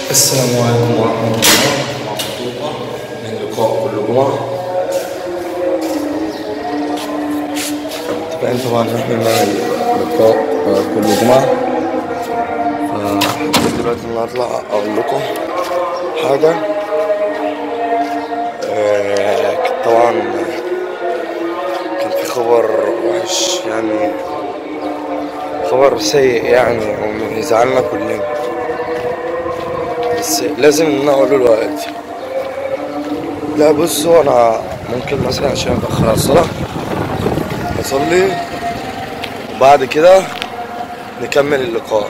السلام عليكم ورحمة الله وبركاته من لقاء كل جمعة طبعا طبعا احنا بنعمل لقاء آه، كل جمعة فحبيت دلوقتي ان أنا اطلع اقول لكم حاجة آه، كانت طبعا كان في خبر وحش يعني خبر سيء يعني ويزعلنا كلنا بس لازم ان انا اقوله دلوقتي لا بصوا انا ممكن مثلا عشان اتاخر على الصلاه اصلي وبعد كده نكمل اللقاء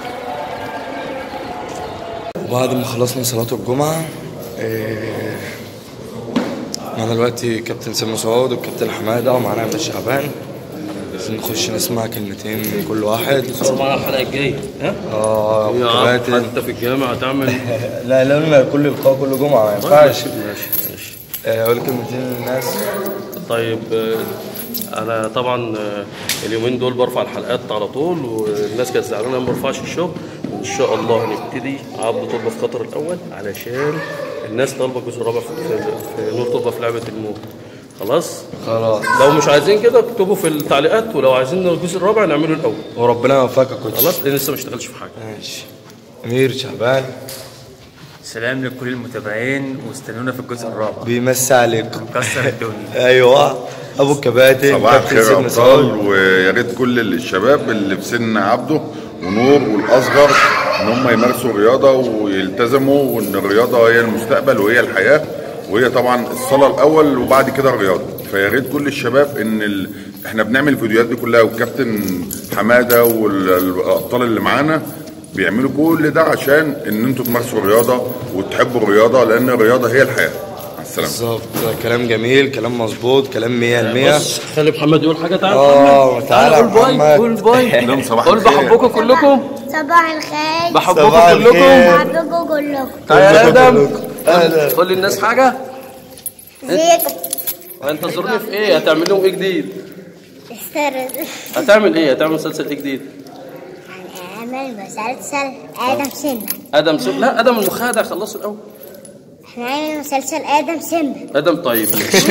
وبعد ما خلصنا صلاه الجمعه إيه معانا دلوقتي كابتن سامي سعود والكابتن حماده ومعانا عبد شعبان نخش نسمع كلمتين من كل واحد تصور معانا الحلقه الجايه ها؟ اه يا عم كباتن حتى في الجامعه هتعمل لا لا كل لقاء كل جمعه ما ينفعش ماشي ماشي ماشي آه، اقول كلمتين للناس طيب آه، انا طبعا آه، اليومين دول برفع الحلقات على طول والناس كانت زعلانه ما برفعش الشغل وان شاء الله هنبتدي عبد طلبه في قطر الاول علشان الناس طالبه الجزء الرابع في, في, في نور طلبه في لعبه الموت خلاص خلاص لو مش عايزين كده اكتبوا في التعليقات ولو عايزين الجزء الرابع نعمله الاول وربنا يوفقك يا كوتش خلاص لان لسه ما اشتغلش في حاجه ماشي امير شعبان سلام لكل المتابعين واستنونا في الجزء الرابع بيمسي عليك نكسر الدنيا ايوه ابو الكباتن صباح كابتن الخير يا سيدنا ابطال سعود ويا ريت كل الشباب اللي في سن عبده ونور والاصغر ان هم يمارسوا الرياضه ويلتزموا وان الرياضه هي المستقبل وهي الحياه وهي طبعا الصلاه الاول وبعد كده الرياضه فيا ريت كل الشباب ان ال... احنا بنعمل الفيديوهات دي كلها والكابتن حماده والابطال اللي معانا بيعملوا كل ده عشان ان انتوا تمارسوا الرياضه وتحبوا الرياضه لان الرياضه هي الحياه مع السلامه بالظبط كلام جميل كلام مظبوط كلام 100% بص خلي محمد يقول حاجه تعالى اه محمد. تعالى يا قول باي محمد. قول باي لهم صباح قول الخير. بحبكم كلكم صباح الخير بحبكم صباح كلكم الخير. حبيبكم كلكم تعالى يا ادم أهلا. قول للناس حاجه ازيكم هينتظروني في ايه هتعمل لهم ايه جديد استرد هتعمل ايه هتعمل مسلسل ايه جديد هنعمل مسلسل آدم سيمبا ادم سو... لا ادم المخادع خلصوا الاول هنعمل مسلسل آدم سيمبا ادم طيب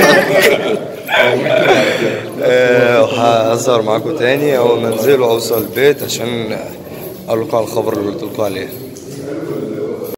آه، وهظهر معاكم تاني اول ما انزل واوصل البيت عشان اقول لكم على الخبر اللي قلت لكم عليه